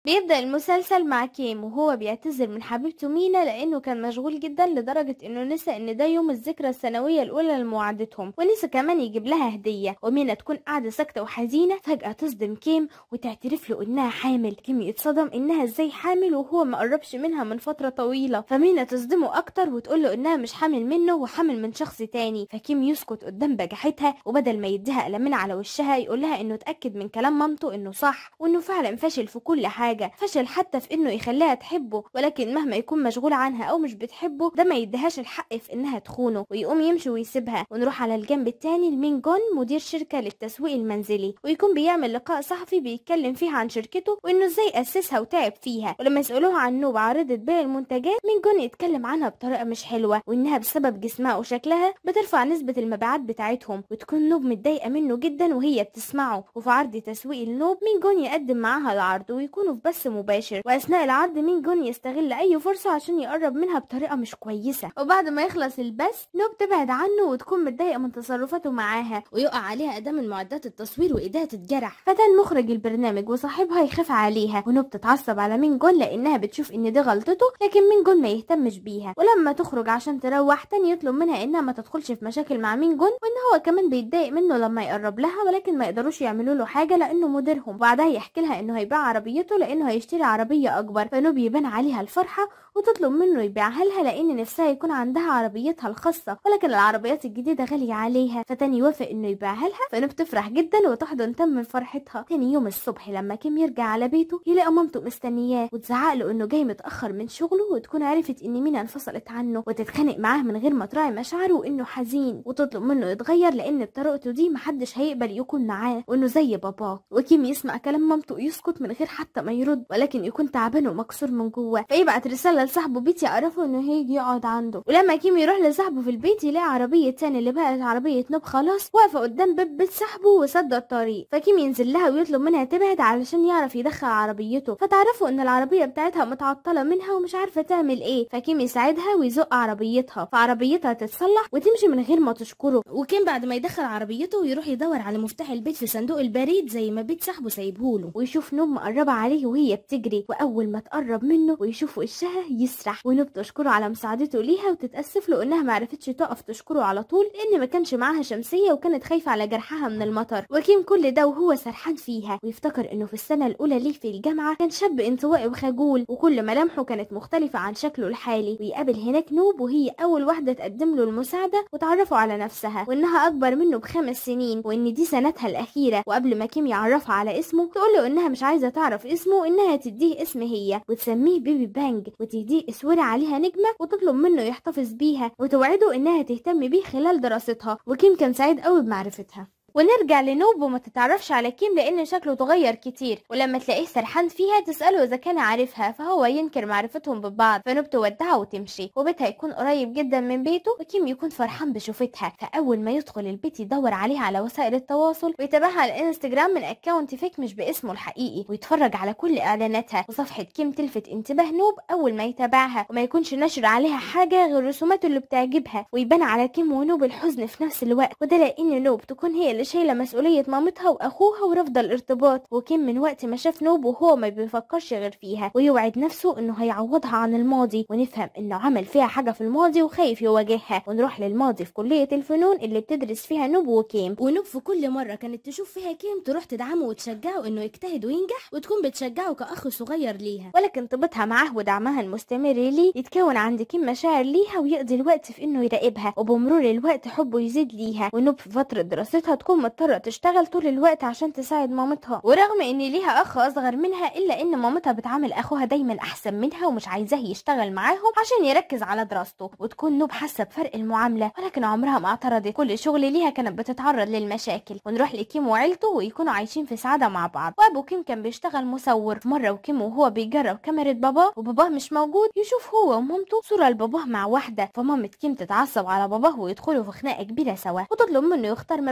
بيبدأ المسلسل مع كيم وهو بيعتذر من حبيبته مينا لأنه كان مشغول جدا لدرجة إنه نسى إن ده يوم الذكرى السنوية الأولى لمواعدتهم ونسى كمان يجيب لها هدية ومينا تكون قاعدة ساكتة وحزينة فجأة تصدم كيم وتعترف له إنها حامل كيم يتصدم إنها إزاي حامل وهو ما قربش منها من فترة طويلة فمينا تصدمه أكتر وتقول له إنها مش حامل منه وحامل من شخص تاني فكيم يسكت قدام بجاحتها وبدل ما يديها قلمين على وشها يقول لها إنه اتأكد من كلام مامته إنه صح وإنه فعلا فاشل في كل حاجة فشل حتى في إنه يخليها تحبه ولكن مهما يكون مشغول عنها أو مش بتحبه ده ما يديهاش الحق في إنها تخونه ويقوم يمشي ويسيبها ونروح على الجنب التاني لمين جون مدير شركة للتسويق المنزلي ويكون بيعمل لقاء صحفي بيتكلم فيه عن شركته وإنه إزاي أسسها وتعب فيها ولما يسألوها عن نوب عارضة بيع المنتجات مين جون يتكلم عنها بطريقة مش حلوة وإنها بسبب جسمها وشكلها بترفع نسبة المبيعات بتاعتهم وتكون نوب متضايقة منه جدا وهي بتسمعه وفي عرض تسويق النوب مين جون يقدم معاها العرض ويكونوا في بث مباشر وأثناء العرض مين جون يستغل أي فرصة عشان يقرب منها بطريقة مش كويسة وبعد ما يخلص البث نوب تبعد عنه وتكون متضايقة من تصرفاته معاها ويقع عليها أداة من معدات التصوير وإيديها تتجرح فتن مخرج البرنامج وصاحبها يخاف عليها ونوب تتعصب على مين جون لأنها بتشوف إن دي غلطته لكن مين جون ما يهتمش بيها ولما تخرج عشان تروح تاني يطلب منها إنها ما تدخلش في مشاكل مع مين جون وإن هو كمان بيتضايق منه لما يقرب لها ولكن ما يقدروش يعملوا له حاجة لأنه مديرهم وبعدها يحكي لها إنه هيبيع عربيته لأنه هيشتري عربية أكبر فنوب يبان عليها الفرحة وتطلب منه يبيعها لها لأن نفسها يكون عندها عربيتها الخاصة ولكن العربيات الجديدة غالية عليها فتاني يوافق إنه يبيعها لها فنوب تفرح جدا وتحضن تم من فرحتها تاني يوم الصبح لما كيم يرجع على بيته يلاقي مامته مستنياه وتزعق له إنه جاي متأخر من شغله وتكون عرفت إن مينا انفصلت عنه وتتخانق معاه من غير ما تراعي مشاعره وإنه حزين وتطلب منه يتغير لأن بطريقته دي محدش هيقبل يكون معاه وإنه زي باباه وكيم يسمع كلام مامته ويسكت من غير حتى ما يرد ولكن يكون تعبان ومكسور من جوه فيبعت رسالة لصاحبه بيت يعرفه إنه هيجي يقعد عنده ولما كيم يروح لصاحبه في البيت يلاقي عربية تاني اللي بقت عربية نوب خلاص واقفة قدام باب بيت صاحبه وسد الطريق فكيم ينزل لها ويطلب منها تبعد علشان يعرف يدخل عربيته فتعرفه ان العربية بتاعتها متعطلة منها ومش عارفة تعمل ايه فكيم يساعدها ويزق عربيتها فعربيتها تتصلح وتمشي من غير ما تشكره وكيم بعد ما يدخل عربيته ويروح يدور على مفتاح البيت في صندوق البريد زي ما بيت صاحبه سايبهوله ويشوف نوب مقربة عليه وهي بتجري واول ما تقرب منه ويشوف وشها يسرح ونوب تشكره على مساعدته ليها وتتأسف له انها معرفتش تقف تشكره على طول لان ما كانش معاها شمسية وكانت خايفة على جرحها من المطر وكيم كل ده وهو سرحان فيها ويفتكر انه في السنة الاولى ليه في الجامعة كان شاب انطوائي وخجول وكل ملامحه كانت مختلفة عن شكله الحالي ويقابل هناك نوب وهي اول واحدة تقدم له المساعدة وتعرفه على نفسها وانها اكبر منه بخمس سنين وان دي سنتها الاخيرة وقبل ما كيم يعرفها على اسمه تقول له انها مش عايزة تعرف اسمه انها تديه اسم هي وتسميه بيبي بانج وتديه اسورة عليها نجمة وتطلب منه يحتفظ بيها وتوعده انها تهتم بيه خلال دراستها وكيم كان سعيد قوي بمعرفتها ونرجع لنوب وما تتعرفش على كيم لان شكله اتغير كتير ولما تلاقيه سرحان فيها تساله اذا كان عارفها فهو ينكر معرفتهم ببعض فنوب تودعها وتمشي وبيتها يكون قريب جدا من بيته وكيم يكون فرحان بشوفتها فاول ما يدخل البيت يدور عليها على وسائل التواصل ويتابعها على الانستجرام من اكونت فيك مش باسمه الحقيقي ويتفرج على كل اعلاناتها وصفحه كيم تلفت انتباه نوب اول ما يتابعها وما يكونش نشر عليها حاجه غير رسوماته اللي بتعجبها ويبان على كيم ونوب الحزن في نفس الوقت وده لان نوب تكون هي اللي شايله مسؤوليه مامتها واخوها ورافضه الارتباط وكيم من وقت ما شاف نوب وهو ما بيفكرش غير فيها ويوعد نفسه انه هيعوضها عن الماضي ونفهم انه عمل فيها حاجه في الماضي وخايف يواجهها ونروح للماضي في كليه الفنون اللي بتدرس فيها نوب وكيم ونوب في كل مره كانت تشوف فيها كيم تروح تدعمه وتشجعه انه يجتهد وينجح وتكون بتشجعه كاخ صغير ليها ولكن طيبتها معاه ودعمها المستمر ليه يتكون عند كيم مشاعر ليها ويقضي الوقت في انه يراقبها وبمرور الوقت حبه يزيد ليها ونوب في فتره دراستها تكون مضطره تشتغل طول الوقت عشان تساعد مامتها ورغم ان ليها اخ اصغر منها الا ان مامتها بتعامل اخوها دايما احسن منها ومش عايزاه يشتغل معاهم عشان يركز على دراسته وتكون نوب حاسه بفرق المعامله ولكن عمرها ما اعترضت كل شغل ليها كانت بتتعرض للمشاكل ونروح لكيم وعيلته ويكونوا عايشين في سعاده مع بعض وابو كيم كان بيشتغل مصور مره وكيم وهو بيجرب كاميرا باباه وباباه مش موجود يشوف هو ومامته صوره لباباه مع واحده فمامة كيم تتعصب على باباه ويدخلوا في خناقه كبيره سوا وتطلب منه يختار ما بين شغله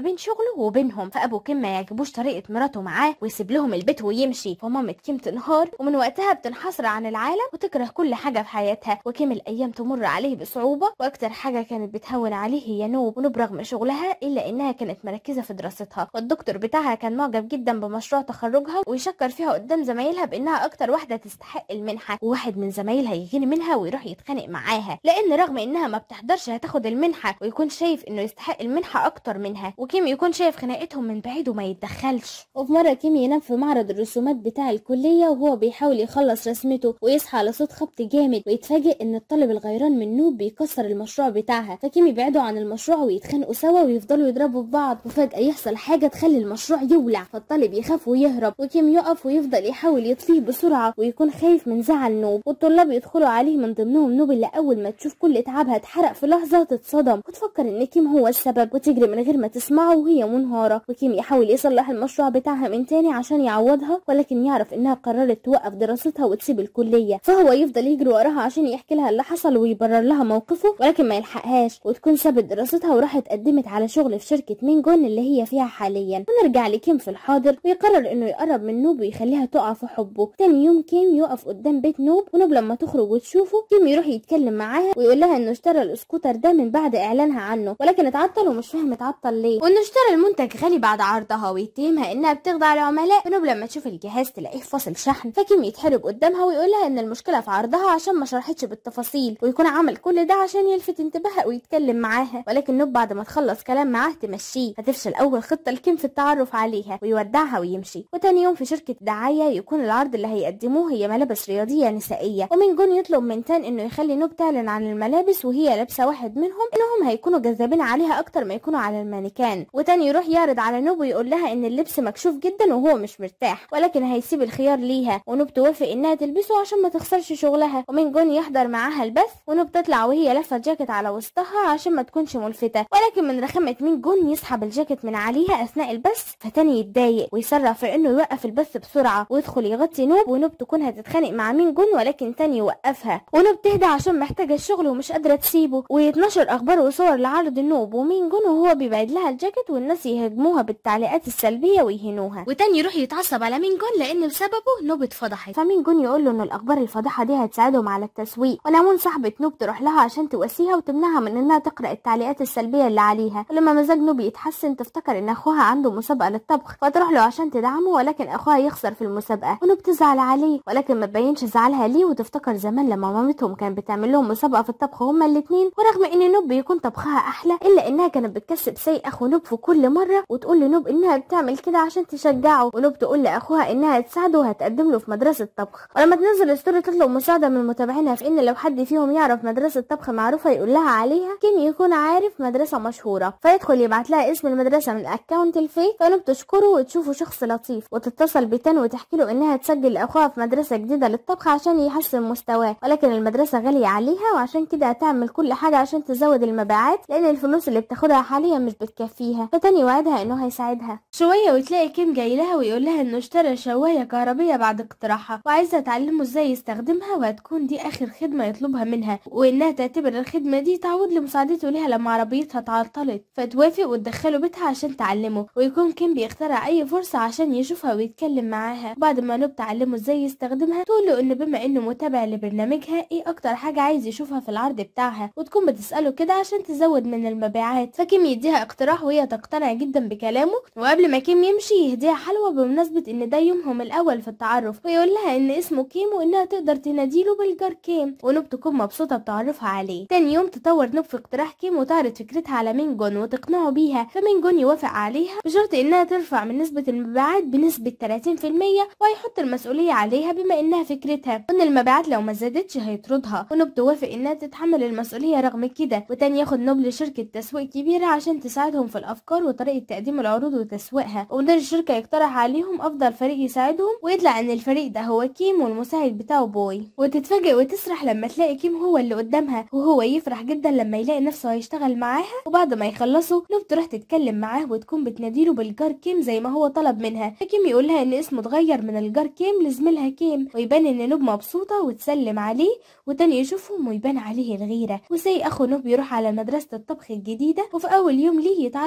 شغله وبينهم فابو كيم ما يعجبوش طريقه مراته معاه ويسيب لهم البيت ويمشي فمامة كيم تنهار ومن وقتها بتنحصر عن العالم وتكره كل حاجه في حياتها وكيم الايام تمر عليه بصعوبه واكتر حاجه كانت بتهون عليه هي نوب ونوب رغم شغلها الا انها كانت مركزه في دراستها والدكتور بتاعها كان معجب جدا بمشروع تخرجها ويشكر فيها قدام زمايلها بانها اكتر واحده تستحق المنحه وواحد من زمايلها يغير منها ويروح يتخانق معاها لان رغم انها ما بتحضرش هتاخد المنحه ويكون شايف انه يستحق المنحه اكتر منها وكيم يكون شايف خناقتهم من بعيد وما يتدخلش وفي مره كيم ينام في معرض الرسومات بتاع الكليه وهو بيحاول يخلص رسمته ويصحى على صوت خبط جامد ويتفاجئ ان الطالب الغيران من نوب بيكسر المشروع بتاعها فكيم يبعدوا عن المشروع ويتخانقوا سوا ويفضلوا يضربوا في بعض وفجاه يحصل حاجه تخلي المشروع يولع فالطالب يخاف ويهرب وكيم يقف ويفضل يحاول يطفيه بسرعه ويكون خايف من زعل نوب والطلاب يدخلوا عليه من ضمنهم نوب اللي اول ما تشوف كل تعبها اتحرق في لحظه تتصدم وتفكر ان كيم هو السبب وتجري من غير ما تسمعه وهي منهاره وكيم يحاول يصلح المشروع بتاعها من تاني عشان يعوضها ولكن يعرف انها قررت توقف دراستها وتسيب الكليه فهو يفضل يجري وراها عشان يحكي لها اللي حصل ويبرر لها موقفه ولكن ما يلحقهاش وتكون سابت دراستها وراحت قدمت على شغل في شركه مينجون اللي هي فيها حاليا ونرجع لكيم في الحاضر ويقرر انه يقرب من نوب ويخليها تقع في حبه تاني يوم كيم يقف قدام بيت نوب ونوب لما تخرج وتشوفه كيم يروح يتكلم معاها ويقول لها انه اشترى الاسكوتر ده من بعد اعلانها عنه ولكن اتعطل ومش فاهم اتعطل ليه وانه اشترى المنتج غالي بعد عرضها ويتهمها انها بتخدع العملاء ونوب لما تشوف الجهاز تلاقيه فاصل شحن فكيم يتحرج قدامها ويقول لها ان المشكله في عرضها عشان ما شرحتش بالتفاصيل ويكون عمل كل ده عشان يلفت انتباهها ويتكلم معاها ولكن نوب بعد ما تخلص كلام معاه تمشيه فتفشل اول خطه لكيم في التعرف عليها ويودعها ويمشي وتاني يوم في شركه دعايه يكون العرض اللي هيقدموه هي ملابس رياضيه نسائيه ومن جون يطلب من تان انه يخلي نوب تعلن عن الملابس وهي لابسه واحد منهم انهم هيكونوا جذابين عليها اكتر ما يكونوا على المانيكان وتاني يروح يعرض على نوب ويقول لها ان اللبس مكشوف جدا وهو مش مرتاح ولكن هيسيب الخيار ليها ونوب توافق انها تلبسه عشان ما تخسرش شغلها ومن جون يحضر معاها البث ونوب تطلع وهي لافه جاكيت على وسطها عشان ما تكونش ملفتة ولكن من رخامة مين جون يسحب الجاكيت من عليها أثناء البث فتاني يتضايق ويسرع في إنه يوقف البث بسرعة ويدخل يغطي نوب ونوب تكون هتتخانق مع مين جون ولكن تاني يوقفها ونوب تهدى عشان محتاجة الشغل ومش قادرة تسيبه ويتنشر أخبار وصور لعرض النوب ومين جون وهو بيبعد لها الجاكيت والناس يهاجموها بالتعليقات السلبية ويهينوها وتاني يروح يتعصب على مين جون لأن بسببه نوب اتفضحت فمين جون يقول له إن الأخبار الفضيحة دي هتساعدهم على التسويق ونامون صاحبة نوب تروح لها عشان تواسيها وتمنعها من إنها تقرأ التعليقات السلبية اللي عليها ولما مزاج نوب يتحسن تفتكر ان اخوها عنده مسابقة للطبخ فتروح له عشان تدعمه ولكن اخوها يخسر في المسابقة ونوب تزعل عليه ولكن ما تبينش زعلها ليه وتفتكر زمان لما مامتهم كانت بتعمل لهم مسابقة في الطبخ هما الاتنين ورغم ان نوب بيكون طبخها احلى الا انها كانت بتكسب سيء اخو نوب في كل مرة وتقول لنوب انها بتعمل كده عشان تشجعه ونوب تقول لاخوها انها تساعده وهتقدم له في مدرسة طبخ ولما تنزل ستوري تطلب مساعدة من متابعينها في ان لو حد فيهم يعرف مدرسة طبخ معروفة يقول لها عليها كيم يكون عارف مدرسة مشهورة فيدخل يبعت لها اسم المدرسة من الاكونت الفيك فنوب تشكره وتشوفه شخص لطيف وتتصل بتان وتحكي له انها تسجل لاخوها في مدرسة جديدة للطبخ عشان يحسن مستواه ولكن المدرسة غالية عليها وعشان كده هتعمل كل حاجة عشان تزود المبيعات لان الفلوس اللي بتاخدها حاليا مش بتكفيها فتاني يوعدها انه هيساعدها شوية وتلاقي كيم جاي لها ويقول لها انه اشترى شواية كهربية بعد اقتراحها وعايزة تعلمه ازاي يستخدمها وهتكون دي اخر خدمة يطلبها منها وانها تعتبر الخدمة دي تعود لمساعدته ليها لما عربيتها تعطلت فتوافق وتدخله بيتها عشان تعلمه ويكون كيم بيخترع اي فرصة عشان يشوفها ويتكلم معاها بعد ما نوب تعلمه ازاي يستخدمها تقول له انه بما انه متابع لبرنامجها ايه اكتر حاجة عايز يشوفها في العرض بتاعها وتكون بتسأله كده عشان تزود من المبيعات فكيم يديها اقتراح وهي تقتنع جدا بكلامه وقبل ما كيم يمشي يهديها حلوى بمناسبة ان ده يومهم الاول في التعرف ويقول لها ان اسمه كيم وانها تقدر تناديله بالجار كيم ونوب تكون مبسوطة بتعرفها عليه تاني يوم تطور نوب في اقتراح كيم وتعرض فكرتها على مينجون وتقنعه بيها فمينجون يوافق عليها بشرط انها ترفع من نسبة المبيعات بنسبة 30% وهيحط المسؤولية عليها بما انها فكرتها وان المبيعات لو ما زادتش هيطردها ونوب توافق انها تتحمل المسؤولية رغم كده وتاني ياخد نوب لشركة تسويق كبيرة عشان تساعدهم في الافكار وطريقة تقديم العروض وتسويقها ومدير الشركة يقترح عليهم افضل فريق يساعدهم ويطلع ان الفريق ده هو كيم والمساعد بتاعه بوي وتتفاجئ وتسرح لما تلاقي كيم هو اللي قدامها وهو يفرح جدا لما يلاقي نفسه هيشتغل معاها وبعد ما يخلصوا نوب تروح تتكلم معاه وتكون بتناديله بالجار كيم زي ما هو طلب منها فكيم يقول لها ان اسمه اتغير من الجار كيم لزميلها كيم ويبان ان نوب مبسوطة وتسلم عليه وتاني يشوفهم ويبان عليه الغيرة وزي اخو نوب يروح على مدرسة الطبخ الجديدة وفي اول يوم ليه يتعرف على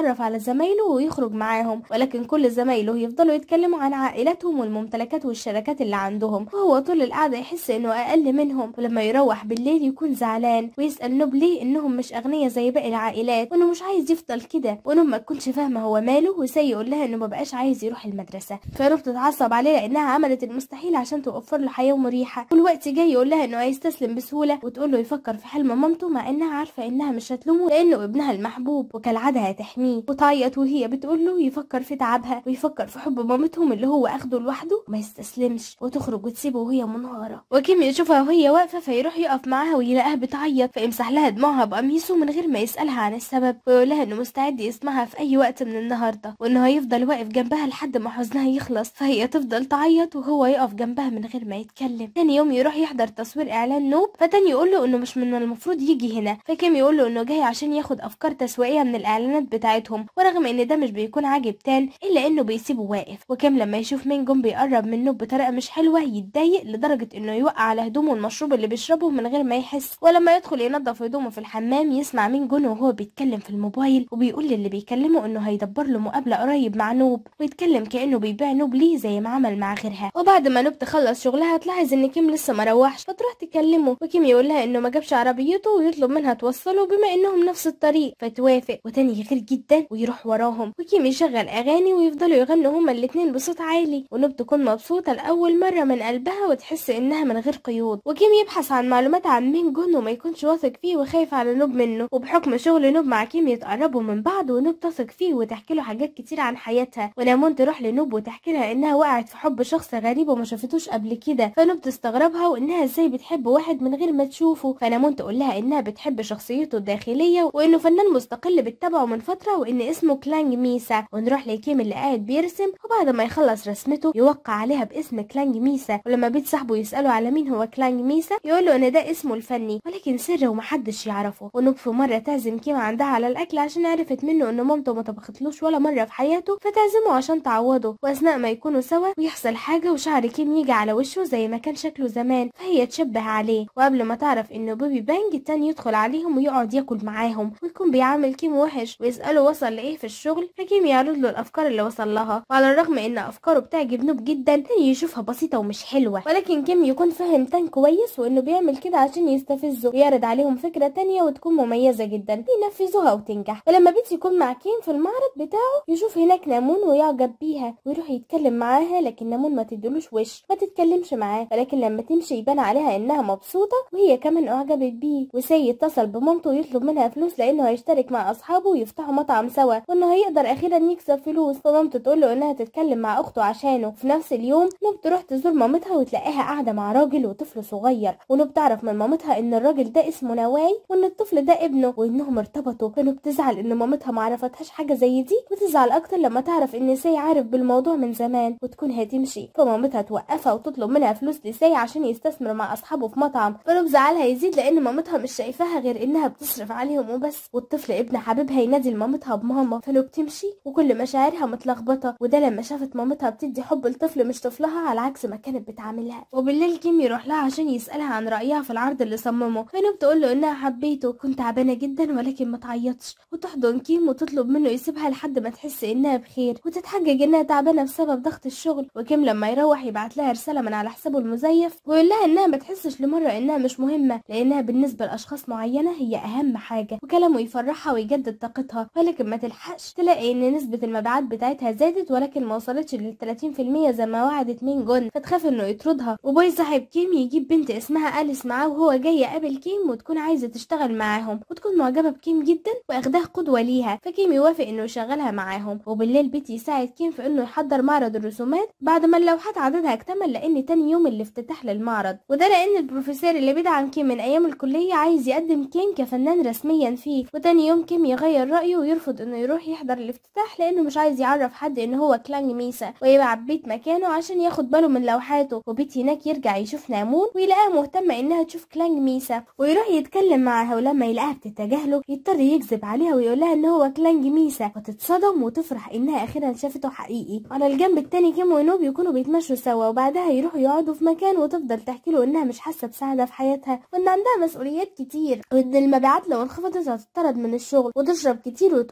زمايله ويخرج معاهم ولكن كل زمايله يفضلوا يتكلموا عن عائلاتهم والممتلكات والشركات اللي عندهم وهو طول القعدة يحس انه اقل منهم ولما يروح بالليل يكون زعلان ويسأل نوب ليه انهم مش اغنياء زي باقي العائلات وانه مش عايز يفضل كده ونوب ما تكونش فاهمة هو ماله وسي يقول لها انه ما بقاش عايز يروح المدرسة فنوب تتعصب عليه لانها عملت المستحيل عشان توفر له حياة مريحة والوقت جاي يقول لها انه هيستسلم بسهولة وتقول له يفكر في حلم مامته مع انها عارفة انها مش هتلومه لانه ابنها المحبوب وكالعادة هتحميه وتعيط وهي بتقول له يفكر في تعبها ويفكر في حب مامتهم اللي هو اخده لوحده وما يستسلمش وتخرج وتسيبه وهي منهارة وكيم يشوفها وهي واقفة فيروح يقف معاها ويلاقيها بتعيط فيمسح لها دموعها بقميصه من غير ما يسألها عن السبب ويقول لها انه مستعد يسمعها في اي وقت من النهاردة وانه هيفضل واقف جنبها لحد ما حزنها يخلص فهي تفضل تعيط وهو يقف جنبها من غير ما يتكلم تاني يوم يروح يحضر تصوير اعلان نوب فتاني يقول له انه مش من المفروض يجي هنا فكيم يقول له انه جاي عشان ياخد افكار تسويقيه من الاعلانات بتاعتهم ورغم ان ده مش بيكون عاجب تان الا انه بيسيبه واقف وكيم لما يشوف مين جون بيقرب من نوب بطريقه مش حلوه يتضايق لدرجه انه يوقع على هدومه المشروب اللي بيشربه من غير ما يحس ولما يدخل ينظف هدومه في الحمام يسمع مين جون وهو بيتكلم في الموبايل وبيقول للي بيكلمه انه هيدبر له مقابله قريب مع نوب ويتكلم كانه بيبيع نوب ليه زي ما عمل مع غيرها وبعد ما نوب تخلص شغلها تلاحظ ان كيم لسه ما روحش فتروح تكلمه وكيم يقول لها انه ما جابش عربيته ويطلب منها توصله بما انهم نفس الطريق فتوافق وتاني يغير جدا ويروح وراهم وكيم يشغل اغاني ويفضلوا يغنوا هما الاتنين بصوت عالي ونوب تكون مبسوطه لاول مره من قلبها وتحس انها من غير قيود وكيم يبحث عن معلومات عن مين جون وما يكونش واثق فيه وخايف على نوب منه وبحكم شغل نوب مع كيم يتقربوا من بعض ونوب تثق فيه وتحكي له حاجات كتير عن حياتها ونامون تروح لنوب وتحكي لها انها وقعت في حب شخص غريب وما شافتوش قبل كده فنوب تستغربها وانها ازاي بتحب واحد من غير ما تشوفه فنامون تقول لها انها بتحب شخصيته الداخليه وانه فنان مستقل بتتابعه من فتره وان اسمه كلانج ميسا ونروح لكيم اللي قاعد بيرسم وبعد ما يخلص رسمته يوقع عليها باسم كلانج ميسا ولما بيت صاحبه يساله على مين هو كلانج ميسا يقول له ان ده اسمه الفني ولكن سر ومحدش يعرفه ونوب في مره تعزم كيم عندها على الاكل عشان عرفت منه ان مامته ما طبختلوش ولا مره في حياته فتعزمه عشان تعوضه واثناء ما يكونوا سوا ويحصل حاجه وشعر كيم يجي على وشه زي ما كان شكله زمان فهي تشبه عليه وقبل ما تعرف انه بيبي بانج التاني يدخل عليهم ويقعد ياكل معاهم ويكون بيعامل كيم وحش ويساله وصل لايه في الشغل فكيم يعرض له الافكار اللي وصل لها وعلى الرغم ان افكاره بتعجب نوب جدا تاني يشوفها بسيطه ومش حلوه ولكن كيم يكون فاهم تان كويس وانه بيعمل كده عشان يستفزه ويعرض عليهم فكره تانية وتكون مميزه جدا ينفذوها وتنجح ولما بيت يكون مع كيم في المعرض بتاعه يشوف هناك نامون ويعجب بيها ويروح يتكلم معاها لكن نامون ما تدلوش وش ما تتكلمش معاه ولكن لما تمشي يبان عليها انها مبسوطه وهي كمان اعجبت بيه وسي يتصل بمامته ويطلب منها فلوس لانه هيشترك مع اصحابه ويفتحوا مطعم سوا وانه هيقدر اخيرا يكسب فلوس فمامته تقول له انها تتكلم مع اخته عشانه في نفس اليوم نوب تروح تزور مامتها وتلاقيها قاعده مع راجل وطفل صغير ونوب تعرف من مامتها ان الراجل ده اسمه نواي وان الطفل ده ابنه وانهم ارتبطوا فنوب تزعل ان مامتها ما عرفتهاش حاجه زي دي وتزعل اكتر لما تعرف ان سي عارف بالموضوع من زمان وتكون هتمشي فمامتها توقفها وتطلب منها فلوس لسي عشان يستثمر مع اصحابه في مطعم فنوب زعلها يزيد لان مامتها مش شايفاها غير انها بتصرف عليهم وبس والطفل ابن حبيبها ينادي لمامتها بماما فنوب تمشي وكل مشاعرها متلخبطه وده لما شافت مامتها بتدي حب الطفل مش طفلها على عكس ما كانت بتعملها وبالليل كيم يروح لها عشان يسالها عن رايها في العرض اللي صممه فنوب تقول له انها حبيته كنت تعبانه جدا ولكن ما تعيطش وتحضن كيم وتطلب منه يسيبها لحد ما تحس انها بخير وتتحجج انها تعبانه بسبب ضغط الشغل وكيم لما يروح يبعت لها رساله من على حسابه المزيف ويقول لها انها ما تحسش لمره انها مش مهمه لانها بالنسبه لاشخاص معينه هي اهم حاجه وكلامه يفرحها ويجدد طاقتها ولكن ما تلحقش تلاقي ان نسبه المبيعات بتاعتها زادت ولكن ما وصلتش لل 30% زي ما وعدت مين جون فتخاف انه يطردها وبوي صاحب كيم يجيب بنت اسمها اليس معاه وهو جاي يقابل كيم وتكون عايزه تشتغل معاهم وتكون معجبه بكيم جدا واخداها قدوه ليها فكيم يوافق انه يشغلها معاهم وبالليل بيتي يساعد كيم في انه يحضر معرض الرسومات بعد ما اللوحات عددها اكتمل لان تاني يوم الافتتاح للمعرض وده لان البروفيسور اللي بيدعم كيم من ايام الكليه عايز يقدم كيم كفنان رسميا فيه وتاني يوم كيم يغير رايه ويرفض انه يروح يحضر الافتتاح لانه مش عايز يعرف حد ان هو كلانج ميسا ويبعت بيت مكانه عشان ياخد باله من لوحاته وبيت هناك يرجع يشوف نامون ويلاقيها مهتمه انها تشوف كلانج ميسا ويروح يتكلم معاها ولما يلاقيها بتتجاهله يضطر يكذب عليها ويقول لها ان هو كلانج ميسا فتتصدم وتفرح انها اخيرا شافته حقيقي على الجنب التاني كيم ونوب يكونوا بيتمشوا سوا وبعدها يروحوا يقعدوا في مكان وتفضل تحكي له انها مش حاسه بسعاده في حياتها وان عندها مسؤوليات كتير وان المبيعات لو انخفضت هتطرد من الشغل وتشرب كتير وتقوم قدام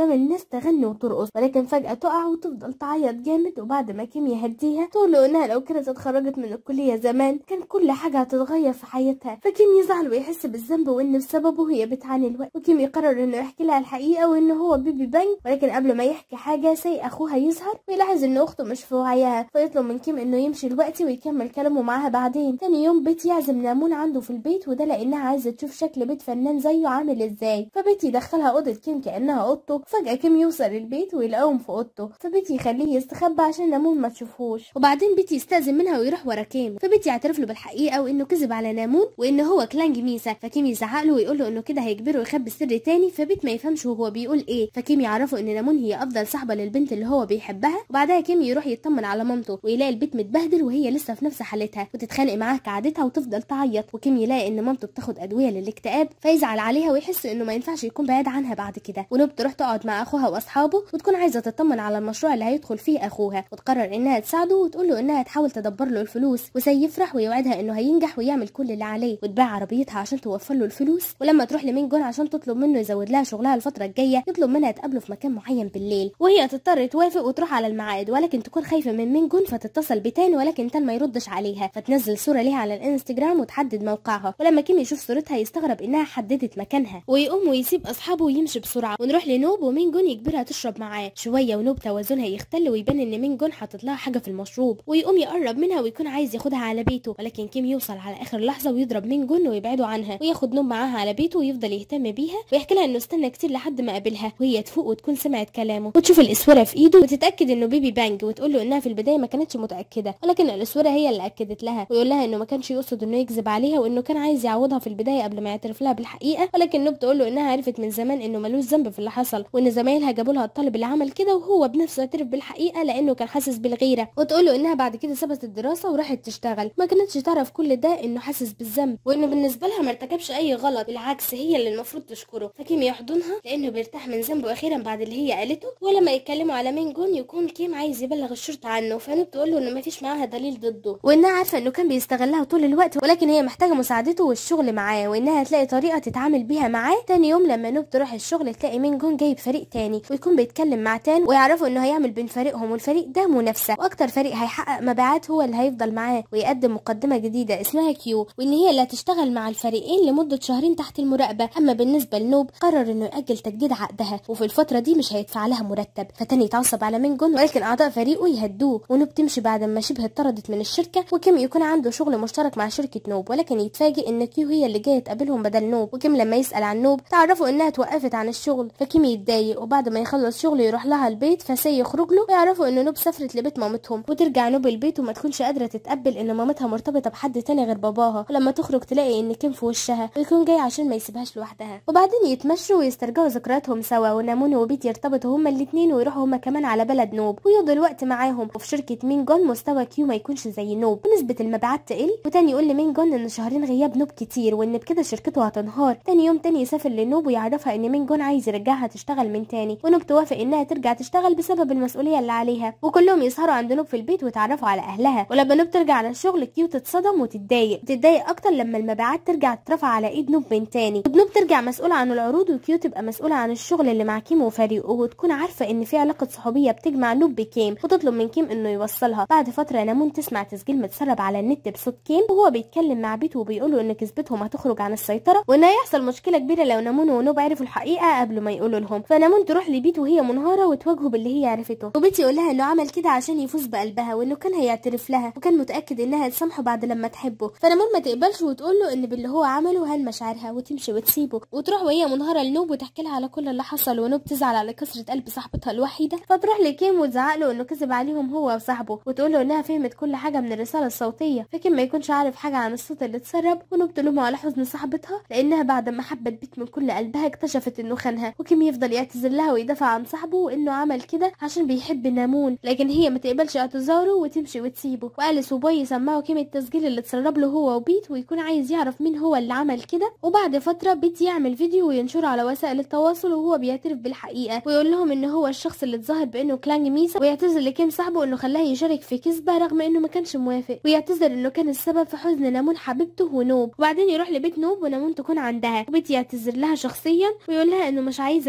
قدام الناس تغني وترقص ولكن فجأة تقع وتفضل تعيط جامد وبعد ما كيم يهديها تقول له انها لو كانت اتخرجت من الكلية زمان كان كل حاجة هتتغير في حياتها فكيم يزعل ويحس بالذنب وان بسببه هي بتعاني الوقت وكيم يقرر انه يحكي لها الحقيقة وان هو بيبي بانج ولكن قبل ما يحكي حاجة سي اخوها يظهر ويلاحظ ان اخته مش في وعيها فيطلب من كيم انه يمشي دلوقتي ويكمل كلامه معاها بعدين تاني يوم بيت يعزم نامون عنده في البيت وده لانها عايزة تشوف شكل بيت فنان زيه عامل ازاي فبيت يدخلها اوضة كيم كانها اوضته فجأة كيم يوصل البيت ويلاقيهم في اوضته فبيت يخليه يستخبى عشان نامون ما تشوفهوش وبعدين بيت يستأذن منها ويروح ورا كيم فبيت يعترف له بالحقيقة وانه كذب على نامون وان هو كلانج ميسا فكيم يزعق له ويقول له انه كده هيجبره يخبي السر تاني فبيت ما يفهمش وهو بيقول ايه فكيم يعرفه ان نامون هي افضل صاحبة للبنت اللي هو بيحبها وبعدها كيم يروح يطمن على مامته ويلاقي البيت متبهدل وهي لسه في نفس حالتها وتتخانق معاه كعادتها وتفضل تعيط وكيم يلاقي ان مامته بتاخد ادوية للاكتئاب فيزعل عليها ويحس انه ما ينفعش يكون بعيد عنها بعد كده ونوب تروح تقعد مع اخوها واصحابه وتكون عايزه تطمن على المشروع اللي هيدخل فيه اخوها وتقرر انها تساعده وتقول له انها تحاول تدبر له الفلوس وسي يفرح ويوعدها انه هينجح ويعمل كل اللي عليه وتبيع عربيتها عشان توفر له الفلوس ولما تروح لمين جون عشان تطلب منه يزود لها شغلها الفتره الجايه يطلب منها تقابله في مكان معين بالليل وهي تضطر توافق وتروح على الميعاد ولكن تكون خايفه من مين جون فتتصل بتاني ولكن تان ما يردش عليها فتنزل صوره ليها على الانستجرام وتحدد موقعها ولما كيم يشوف صورتها يستغرب انها حددت مكانها ويقوم ويسيب اصحابه ويمشي بسرعه ونروح لنوب ومين جون يجبرها تشرب معاه شويه ونوب توازنها يختل ويبان ان مين جون حاطط لها حاجه في المشروب ويقوم يقرب منها ويكون عايز ياخدها على بيته ولكن كيم يوصل على اخر لحظه ويضرب مين جون ويبعده عنها وياخد نوب معاها على بيته ويفضل يهتم بيها ويحكي لها انه استنى كتير لحد ما قابلها وهي تفوق وتكون سمعت كلامه وتشوف الاسوره في ايده وتتاكد انه بيبي بانج وتقول له انها في البدايه ما كانتش متاكده ولكن الاسوره هي اللي اكدت لها ويقول لها انه ما كانش يقصد انه يكذب عليها وانه كان عايز يعوضها في البدايه قبل ما يعترف لها بالحقيقه ولكن نوب تقول له انها عرفت من زمان انه ملوش ذنب في اللي حصل وان زمايلها جابوا لها الطالب اللي عمل كده وهو بنفسه اعترف بالحقيقه لانه كان حاسس بالغيره وتقول له انها بعد كده سابت الدراسه وراحت تشتغل ما كانتش تعرف كل ده انه حاسس بالذنب وانه بالنسبه لها ما ارتكبش اي غلط بالعكس هي اللي المفروض تشكره فكيم يحضنها لانه بيرتاح من ذنبه اخيرا بعد اللي هي قالته ولما يتكلموا على مين جون يكون كيم عايز يبلغ الشرطه عنه فنوب تقول له انه ما فيش معاها دليل ضده وانها عارفه انه كان بيستغلها طول الوقت ولكن هي محتاجه مساعدته والشغل معاه وانها تلاقي طريقه تتعامل بيها معاه تاني يوم لما نوب تروح الشغل تلاقي مين جون جايب فريق تاني ويكون بيتكلم مع تان ويعرفوا انه هيعمل بين فريقهم والفريق ده منافسه واكتر فريق هيحقق مبيعات هو اللي هيفضل معاه ويقدم مقدمه جديده اسمها كيو وان هي اللي هتشتغل مع الفريقين لمده شهرين تحت المراقبه اما بالنسبه لنوب قرر انه ياجل تجديد عقدها وفي الفتره دي مش هيدفع لها مرتب فتاني يتعصب على مين جون ولكن اعضاء فريقه يهدوه ونوب تمشي بعد ما شبه اتطردت من الشركه وكيم يكون عنده شغل مشترك مع شركه نوب ولكن يتفاجئ ان كيو هي اللي جايه تقابلهم بدل نوب وكيم لما يسال عن نوب تعرفوا انها توقفت عن الشغل فكيم يتضايق وبعد ما يخلص شغل يروح لها البيت فسي يخرج له ويعرفوا ان نوب سافرت لبيت مامتهم وترجع نوب البيت وما تكونش قادره تتقبل ان مامتها مرتبطه بحد تاني غير باباها ولما تخرج تلاقي ان كيم في وشها ويكون جاي عشان ما يسيبهاش لوحدها وبعدين يتمشوا ويسترجعوا ذكرياتهم سوا ونامون وبيت يرتبطوا هما الاثنين ويروحوا هما كمان على بلد نوب ويقضوا الوقت معاهم وفي شركه مين جون مستوى كيو ما يكونش زي نوب ونسبه المبيعات تقل وتاني يقول لمين جون ان شهرين غياب نوب كتير وان بكده شركته هتنهار تاني يوم تاني يسافر لنوب ويعرفها ان مين جون عايز يرجعها تشتغل من تاني ونوب توافق انها ترجع تشتغل بسبب المسؤوليه اللي عليها وكلهم يسهروا عند نوب في البيت ويتعرفوا على اهلها ولما نوب ترجع على الشغل كيو تتصدم وتتضايق تتضايق اكتر لما المبيعات ترجع ترفع على ايد نوب من تاني نوب ترجع مسؤوله عن العروض وكيو تبقى مسؤوله عن الشغل اللي مع كيم وفريقه وتكون عارفه ان في علاقه صحوبيه بتجمع نوب بكيم وتطلب من كيم انه يوصلها بعد فتره نامون تسمع تسجيل متسرب على النت بصوت كيم وهو بيتكلم مع بيته وبيقولوا ان كذبتهم هتخرج عن السيطره وان هيحصل مشكله كبيره لو نامون ونوب عرفوا الحقيقه قبل ما يقولوا لهم فنامون تروح لبيت وهي منهاره وتواجهه باللي هي عرفته وبيت يقول لها انه عمل كده عشان يفوز بقلبها وانه كان هيعترف لها وكان متاكد انها تسامحه بعد لما تحبه فنامون ما تقبلش وتقول له ان باللي هو عمله هان مشاعرها وتمشي وتسيبه وتروح وهي منهاره لنوب وتحكي لها على كل اللي حصل ونوب تزعل على كسره قلب صاحبتها الوحيده فتروح لكيم وتزعق له انه كذب عليهم هو وصاحبه وتقول له انها فهمت كل حاجه من الرساله الصوتيه فكيم ما يكونش عارف حاجه عن الصوت اللي اتسرب ونوب تلومه على حزن صاحبتها لانها بعد ما حبت بيت من كل قلبها اكتشفت انه خانها وكيم يفضل يعتذر لها ويدافع عن صاحبه وانه عمل كده عشان بيحب نامون لكن هي ما تقبلش اعتذاره وتمشي وتسيبه واليس وباي يسمعوا كيم التسجيل اللي اتسرب له هو وبيت ويكون عايز يعرف مين هو اللي عمل كده وبعد فتره بيت يعمل فيديو وينشره على وسائل التواصل وهو بيعترف بالحقيقه ويقول لهم ان هو الشخص اللي اتظاهر بانه كلانج ميسا ويعتذر لكيم صاحبه انه خلاه يشارك في كذبه رغم انه ما كانش موافق ويعتذر انه كان السبب في حزن نامون حبيبته ونوب وبعدين يروح لبيت نوب ونامون تكون عندها وبيت يعتذر لها شخصيا ويقول لها انه مش عايزه تسامحه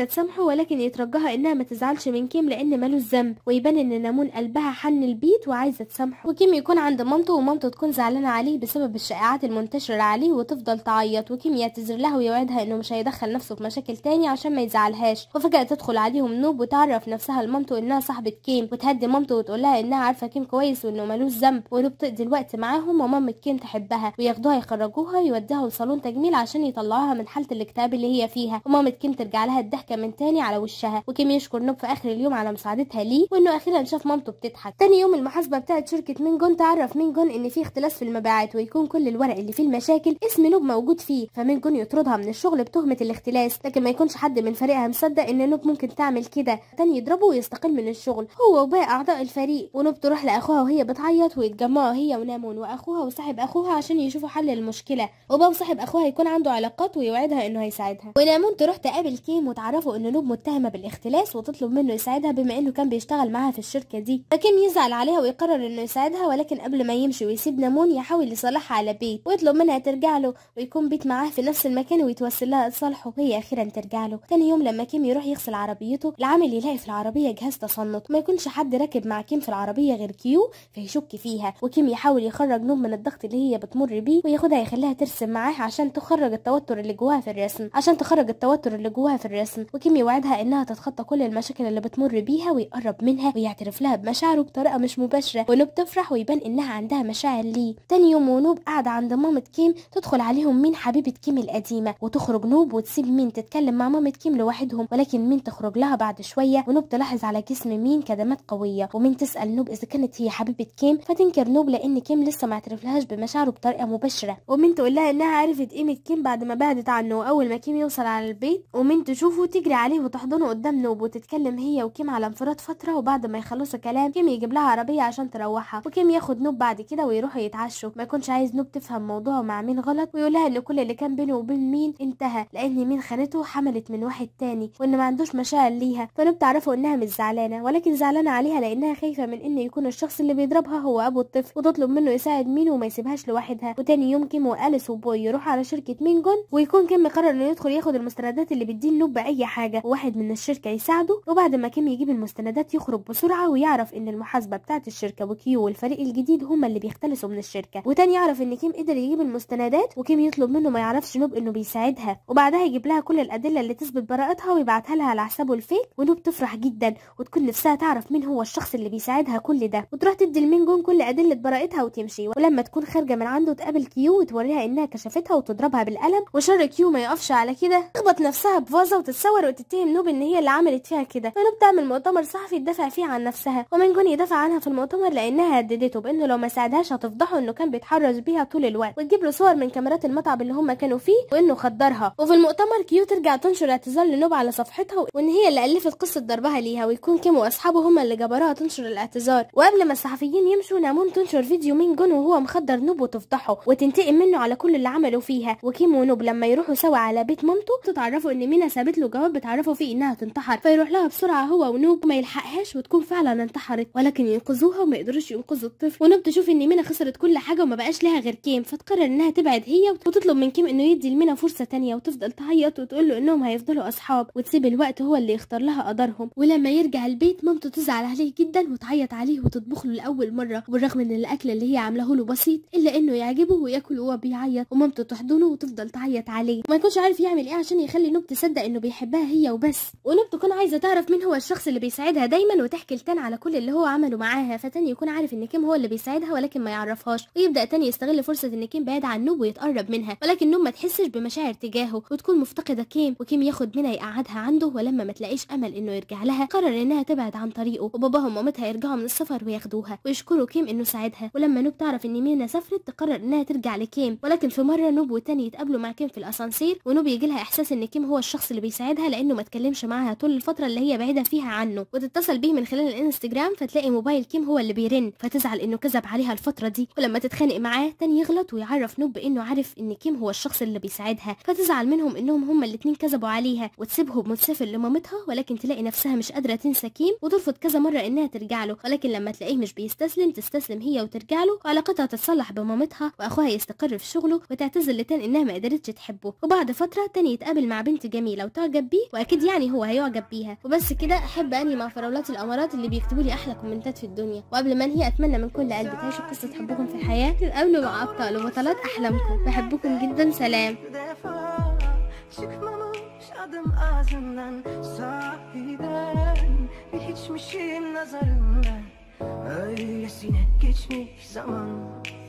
ولكن يترجاها انها ما تزعلش من كيم لان ملوش ذنب ويبان ان نامون قلبها حن البيت وعايزه تسامحه وكيم يكون عند مامته ومامته تكون زعلانه عليه بسبب الشائعات المنتشره عليه وتفضل تعيط وكيم يعتذر لها ويوعدها انه مش هيدخل نفسه في مشاكل تاني عشان ما يزعلهاش وفجاه تدخل عليهم نوب وتعرف نفسها لمامته انها صاحبه كيم وتهدي مامته وتقول لها انها عارفه كيم كويس وانه ملوش ذنب ونوب تقضي الوقت معاهم ومامة كيم تحبها وياخدوها يخرجوها يوديها لصالون تجميل عشان يطلعوها من حاله الاكتئاب اللي هي فيها ومامة كيم ترجع لها الضحكه من تاني على وشها وكيم يشكر نوب في اخر اليوم على مساعدتها ليه وانه اخيرا شاف مامته بتضحك تاني يوم المحاسبه بتاعت شركه مينجون تعرف مينجون ان في اختلاس في المبيعات ويكون كل الورق اللي فيه المشاكل اسم نوب موجود فيه فمينجون يطردها من الشغل بتهمه الاختلاس لكن ما يكونش حد من فريقها مصدق ان نوب ممكن تعمل كده تاني يضربه ويستقيل من الشغل هو وباقي اعضاء الفريق ونوب تروح لاخوها وهي بتعيط ويتجمعوا هي ونامون واخوها وصاحب اخوها عشان يشوفوا حل المشكله وبابا صاحب اخوها يكون عنده علاقات ويوعدها انه هيساعدها ونامون تروح تقابل كيم وتعرفوا ان نوب متهمه بالاختلاس وتطلب منه يساعدها بما انه كان بيشتغل معاها في الشركه دي فكيم يزعل عليها ويقرر انه يساعدها ولكن قبل ما يمشي ويسيب نامون يحاول يصالحها على بيت ويطلب منها ترجع له ويكون بيت معاه في نفس المكان ويتوسل لها تصالحه وهي اخيرا ترجع له تاني يوم لما كيم يروح يغسل عربيته العامل يلاقي في العربيه جهاز تصنت ما يكونش حد راكب مع كيم في العربيه غير كيو فيشك فيها وكيم يحاول يخرج نوب من الضغط اللي هي بتمر بيه وياخدها يخليها ترسم معاه عشان تخرج التوتر اللي جواها في الرسم عشان تخرج التوتر اللي جواها في الرسم وكيم يوعدها انها تتخطى كل المشاكل اللي بتمر بيها ويقرب منها ويعترف لها بمشاعره بطريقه مش مباشره ونوب تفرح ويبان انها عندها مشاعر ليه تاني يوم ونوب قاعده عند مامة كيم تدخل عليهم مين حبيبه كيم القديمه وتخرج نوب وتسيب مين تتكلم مع مامة كيم لوحدهم ولكن مين تخرج لها بعد شويه ونوب تلاحظ على جسم مين كدمات قويه ومين تسال نوب اذا كانت هي حبيبه كيم فتنكر نوب لان كيم لسه ما اعترفلهاش بمشاعره بطريقه مباشره ومين تقول لها انها عرفت قيمه كيم بعد ما بعدت عنه واول ما كيم يوصل على البيت ومين تشوفه تجري عليه وتحضنه قدام نوب وتتكلم هي وكيم على انفراد فتره وبعد ما يخلصوا كلام كيم يجيب لها عربيه عشان تروحها وكيم ياخد نوب بعد كده ويروحوا يتعشوا ما يكونش عايز نوب تفهم موضوعه مع مين غلط ويقول لها ان كل اللي كان بينه وبين مين انتهى لان مين خانته حملت من واحد تاني وان ما عندوش مشاعر ليها فنوب تعرفه انها مش زعلانه ولكن زعلانه عليها لانها خايفه من ان يكون الشخص اللي بيضربها هو ابو الطفل وتطلب منه يساعد مين وما يسيبهاش لوحدها وتاني يوم كيم واليس وبوي يروحوا على شركه مينجون ويكون كيم مقرر انه يدخل ياخد المستندات اللي بتدين نوب باي حاجه وواحد من الشركه يساعده وبعد ما كيم يجيب المستندات يخرج بسرعه ويعرف ان المحاسبه بتاعه الشركه وكيو والفريق الجديد هما اللي بيختلسوا من الشركه وتاني يعرف ان كيم قدر يجيب المستندات وكيم يطلب منه ما يعرفش نوب انه بيساعدها وبعدها يجيب لها كل الادله اللي تثبت براءتها ويبعتها لها على حسابه الفيك ونوب تفرح جدا وتكون نفسها تعرف مين هو الشخص اللي بيساعدها كل ده وتروح تدي لمينجون كل ادله براءتها وتمشي ولما تكون خارجه من عنده تقابل كيو وتوريها انها كشفتها وتضربها بالقلم وشر كيو ما يقفش على كده تخبط نفسها بفازه وتتصور وتتهم نوب ان هي اللي عملت فيها كده فنوب تعمل مؤتمر صحفي تدافع فيه عن نفسها ومينجون يدافع عنها في المؤتمر لانها هددته بانه لو ما ساعدهاش هتفضحه انه كان بيتحرش بيها طول الوقت وتجيب له صور من كاميرات المطعم اللي هم كانوا فيه وانه خدرها وفي المؤتمر كيو ترجع تنشر اعتذار لنوب على صفحتها وان هي اللي الفت قصه ضربها ليها ويكون كيم واصحابه هم اللي جبروها تنشر الاعتذار وقبل ما الصحفيين يمشوا نامون تنشر فيديو من جون وهو مخدر نوب وتفضحه وتنتقم منه على كل اللي عمله فيها وكيم ونوب لما يروحوا سوا على بيت مامته تتعرفوا ان مينا سابت له جواب بتعرفوا فيه انها تنتحر فيروح لها بسرعه هو ونوب ما يلحقهاش وتكون فعلا انتحرت ولكن ينقذوها وما يقدروش ينقذوا الطفل ونوب تشوف ان مينا خسرت كل حاجه وما بقاش لها غير كيم فتقرر انها تبعد هي وتطلب من كيم انه يدي لمينا فرصه تانية وتفضل تعيط وتقول له انهم هيفضلوا اصحاب وتسيب الوقت هو اللي يختار لها قدرهم ولما يرجع البيت مامته تزعل عليه جدا وتعيط عليه وتطبخ له لاول مره وبالرغم ان الاكل اللي هي عاملاه له بسيط الا انه يعجبه وياكل وهو بيعيط ومامته تحضنه وتفضل تعيط عليه وما يكونش عارف يعمل ايه عشان يخلي نوب تصدق انه بيحبها هي وبس ونوب تكون عايزه تعرف مين هو الشخص اللي بيساعدها دايما وتحكي لتان على كل اللي هو عمله معاها فتان يكون عارف ان كيم هو اللي بيساعدها ولكن ما يعرفهاش ويبدا تاني يستغل فرصه ان كيم بعيد عن نوب ويتقرب منها ولكن نوب ما تحسش بمشاعر تجاهه وتكون مفتقده كيم وكيم ياخد منها يقعدها عنده ولما ما تلاقيش امل انه يرجع لها قرر انها تبعد عن طريقه وباباها ومامتها يرجعوا من السفر وياخدوها ويشكروا كيم انه ساعدها ولما نوب تعرف ان مينا سافرت تقرر انها ترجع لكيم ولكن في مره نوب وتاني يتقابلوا مع كيم في الاسانسير ونوب يجي لها احساس ان كيم هو الشخص اللي بيساعدها لانه ما اتكلمش معاها طول الفتره اللي هي بعيده فيها عنه وتتصل بيه من خلال الانستجرام فتلاقي موبايل كيم هو اللي بيرن فتزعل انه كذب عليها الفتره دي ولما تتخانق معاه تاني يغلط ويعرف نوب بانه عارف ان كيم هو الشخص اللي بيساعدها فتزعل منهم انهم هما الاتنين كذبوا عليها وتسيبهم وتسافر لمامتها ولكن تلاقي نفسها مش قادره تنسى كيم وترفض كذا مره انها ترجع له ولكن لما تلاقيه مش بيستسلم تستسلم هي وترجع له وعلاقتها تتصلح بمامتها واخوها يستقر في شغله وتعتذر لتان انها ما قدرتش تحبه وبعد فتره تاني يتقابل مع بنت جميله وتعجب بيه واكيد اكيد يعني هو هيعجب بيها وبس كده احب انهي مع فراولات الامارات اللي بيكتبوا لي احلى كومنتات في الدنيا وقبل ما انهي اتمنى من كل قلبي تعيشوا قصه حبكم في الحياه تتقابلوا مع ابطال وبطلات احلامكم بحبكم جدا سلام defa Çıkmamış adım ağzından Sahiden Bir hiçmişim nazarından Öylesine geçmiş zaman